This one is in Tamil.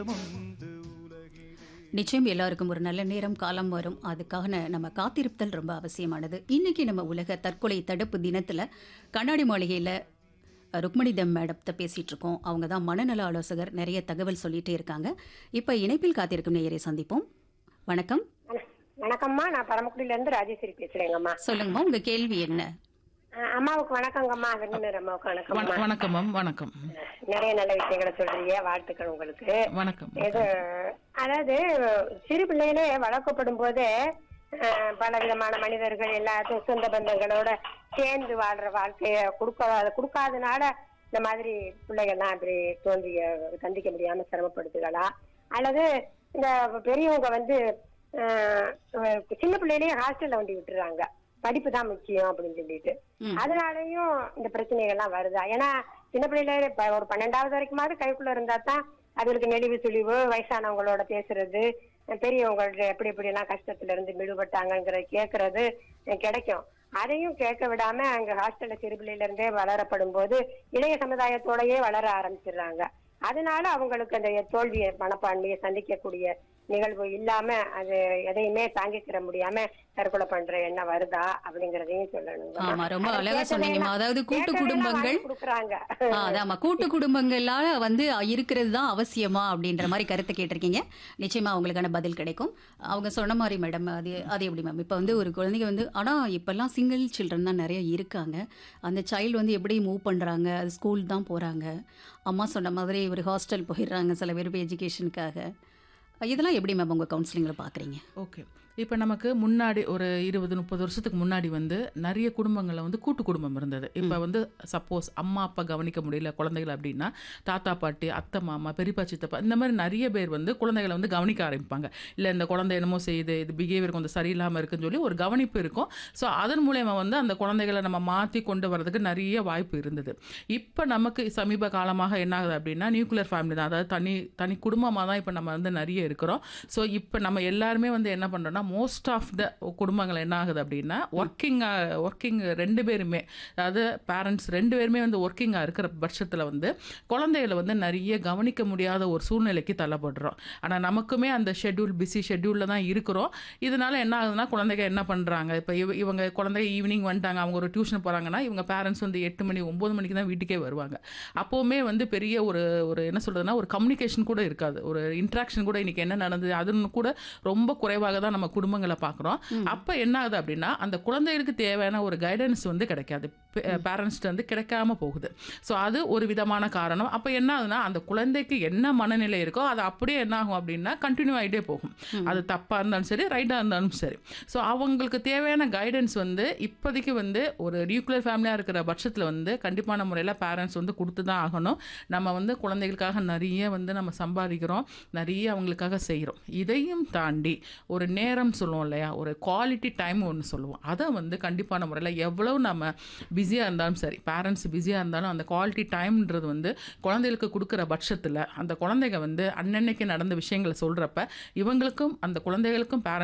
நிச்சயம் எல்லாருக்கும் ஒரு நல்ல நேரம் காலம் வரும் அதுக்காக நம்ம காத்திருத்தல் ரொம்ப அவசியமானது இன்னைக்கு நம்ம உலக தற்கொலை தடுப்பு தினத்துல கண்ணாடி மாளிகையில ருக்மணி தம் மேடத்தை பேசிட்டு இருக்கோம் அவங்க தான் மனநல ஆலோசகர் நிறைய தகவல் சொல்லிட்டே இருக்காங்க இப்ப இணைப்பில் காத்திருக்கும் நேயரை சந்திப்போம் வணக்கம் வண- வணக்கம்மா நான் பரமக்குடியில இருந்து ராஜேஸ்வரி பேசுறேங்கம்மா சொல்லுங்கம்மா உங்க கேள்வி என்ன அஹ் அம்மாவுக்கு வணக்கங்கம்மா விருந்தினர் அம்மாவுக்கு வணக்கம்மா வண- வணக்கம் மேம் வணக்கம் நிறைய நல்ல விஷயங்களை சொல்றீங்க வாழ்த்துக்கள் உங்களுக்கு வணக்கம் இது அதாவது சிறு பிள்ளைகளே வளர்க்கப்படும் போது அஹ், பல விதமான மனிதர்கள் எல்லாத்தையும் சொந்த பந்தங்களோட சேர்ந்து வாழ்ற வாழ்க்கைய கொடுக்க கொடுக்காதனால இந்த மாதிரி பிள்ளைகள்லாம் இப்படி தோன்றி சந்திக்க முடியாம சிரமப்படுத்துகளா அல்லது இந்த பெரியவங்க வந்து அஹ், சின்ன பிள்ளையிலேயே ஹாஸ்டல்ல வண்டி விட்டுறாங்க படிப்பு தான் முக்கியம் அப்படின்னு சொல்லிட்டு ம். அதனாலயும் இந்த பிரச்சனைகள்லாம் வருதா ஏன்னா சின்ன பிள்ளையில இப்ப ஒரு பன்னெண்டாவது வரைக்குமாவது கைக்குள்ள இருந்தா தான் அதுகளுக்கு நெளிவு சுழிவு வயசானவங்களோட பேசுறது பெரியவங்கள்ட்ட எப்படி எப்படி எல்லாம் கஷ்டத்துல இருந்து விடுபட்டாங்கங்கிறத கேக்குறது அஹ் கிடைக்கும் அதையும் கேட்க விடாம அங்க ஹாஸ்டல்ல சிறு பிள்ளையில இருந்தே வளரப்படும் போது இளைய சமுதாயத்தோடயே வளர ஆரம்பிச்சிடுறாங்க அதனால அவங்களுக்கு அந்த தோல்வியை மனப்பான்மையை சந்திக்கக்கூடிய நிகழ்வு இல்லாம அது எதையுமே தாங்கிக்கிற முடியாம தற்கொலை பண்ற எண்ணம் வருதா அப்படிங்கறதையும் சொல்லணும் ஆமா ரொம்ப அழகா சொன்னீங்கம்மா அதாவது கூட்டு குடும்பங்கள் கொடுக்குறாங்க ஆ, அதாம்மா கூட்டு குடும்பங்களால வந்து இருக்கிறது தான் அவசியமா அப்படின்ற மாதிரி கருத்தை கேட்டிருக்கீங்க நிச்சயமா அவங்களுக்கான பதில் கிடைக்கும் அவங்க சொன்ன மாதிரி மேடம் அது அது எப்படி மேம் இப்போ வந்து ஒரு குழந்தைங்க வந்து ஆனால் இப்போல்லாம் சிங்கிள் சில்ட்ரன் தான் நிறைய இருக்காங்க அந்த சைல்டு வந்து எப்படி மூவ் பண்ணுறாங்க அது ஸ்கூல் தான் போகிறாங்க அம்மா சொன்ன மாதிரி ஒரு ஹாஸ்டல் போயிடுறாங்க சில பேர் இப்போ எஜுகேஷனுக்காக இதெல்லாம் எப்படி மேம் உங்கள் கவுன்சிலிங்கில் பார்க்குறீங்க ஓகே இப்போ நமக்கு முன்னாடி ஒரு இருபது முப்பது வருஷத்துக்கு முன்னாடி வந்து நிறைய குடும்பங்களில் வந்து கூட்டு குடும்பம் இருந்தது இப்போ வந்து சப்போஸ் அம்மா அப்பா கவனிக்க முடியல குழந்தைகள் அப்படின்னா தாத்தா பாட்டி அத்தை மாமா பெரியப்பா சித்தப்பா இந்த மாதிரி நிறைய பேர் வந்து குழந்தைகளை வந்து கவனிக்க ஆரம்பிப்பாங்க இல்லை இந்த குழந்தை என்னமோ செய்யுது இது பிஹேவியர் கொஞ்சம் சரியில்லாமல் இருக்குன்னு சொல்லி ஒரு கவனிப்பு இருக்கும் ஸோ அதன் மூலயமா வந்து அந்த குழந்தைகளை நம்ம மாற்றி கொண்டு வரதுக்கு நிறைய வாய்ப்பு இருந்தது இப்போ நமக்கு சமீப காலமாக என்ன ஆகுது அப்படின்னா நியூக்ளியர் ஃபேமிலி தான் அதாவது தனி தனி குடும்பமாக தான் இப்போ நம்ம வந்து நிறைய இருக்கிறோம் ஸோ இப்போ நம்ம எல்லாருமே வந்து என்ன பண்ணுறோம்னா மோஸ்ட் ஆஃப் த குடும்பங்கள் என்ன ஆகுது அப்படின்னா ஒர்க்கிங் ஒர்க்கிங் ரெண்டு பேருமே அதாவது பேரண்ட்ஸ் ரெண்டு பேருமே வந்து ஒர்க்கிங்காக இருக்கிற பட்சத்தில் வந்து குழந்தைகளை வந்து நிறைய கவனிக்க முடியாத ஒரு சூழ்நிலைக்கு தள்ளப்படுறோம் ஆனால் நமக்குமே அந்த ஷெட்யூல் பிஸி ஷெட்யூலில் தான் இருக்கிறோம் இதனால என்ன ஆகுதுன்னா குழந்தைங்க என்ன பண்ணுறாங்க இப்போ இவ இவங்க குழந்தைங்க ஈவினிங் வந்துட்டாங்க அவங்க ஒரு டியூஷன் போகிறாங்கன்னா இவங்க பேரண்ட்ஸ் வந்து எட்டு மணி ஒம்பது மணிக்கு தான் வீட்டுக்கே வருவாங்க அப்போவுமே வந்து பெரிய ஒரு ஒரு என்ன சொல்கிறதுனா ஒரு கம்யூனிகேஷன் கூட இருக்காது ஒரு இன்ட்ராக்ஷன் கூட இன்னைக்கு என்ன நடந்தது அதுன்னு கூட ரொம்ப குறைவாக தான் நம்ம குடும்பங்களை பார்க்குறோம் அப்போ என்ன ஆகுது அப்படின்னா அந்த குழந்தைகளுக்கு தேவையான ஒரு கைடன்ஸ் வந்து கிடைக்காது பேரண்ட்ஸ்ட்டு வந்து கிடைக்காம போகுது ஸோ அது ஒரு விதமான காரணம் அப்போ என்ன ஆகுதுன்னா அந்த குழந்தைக்கு என்ன மனநிலை இருக்கோ அது அப்படியே என்ன ஆகும் அப்படின்னா கண்டினியூ ஆகிட்டே போகும் அது தப்பாக இருந்தாலும் சரி ரைட்டாக இருந்தாலும் சரி ஸோ அவங்களுக்கு தேவையான கைடன்ஸ் வந்து இப்போதைக்கு வந்து ஒரு நியூக்ளியர் ஃபேமிலியாக இருக்கிற பட்சத்தில் வந்து கண்டிப்பான முறையில் பேரண்ட்ஸ் வந்து கொடுத்து தான் ஆகணும் நம்ம வந்து குழந்தைகளுக்காக நிறைய வந்து நம்ம சம்பாதிக்கிறோம் நிறைய அவங்களுக்காக செய்கிறோம் இதையும் தாண்டி ஒரு நேரம் சொல்லுவோம் இல்லையா ஒரு குவாலிட்டி டைம் ஒன்று சொல்லுவோம் அதை வந்து கண்டிப்பான முறையில் எவ்வளவு நம்ம பிஸியாக இருந்தாலும் சரி பேரண்ட்ஸ் பிஸியாக இருந்தாலும் அந்த குவாலிட்டி டைம்ன்றது வந்து குழந்தைகளுக்கு கொடுக்குற பட்சத்தில் அந்த குழந்தைங்க வந்து அன்னன்னைக்கு நடந்த விஷயங்களை சொல்கிறப்ப இவங்களுக்கும் அந்த குழந்தைகளுக்கும் பேரண்ட்ஸ்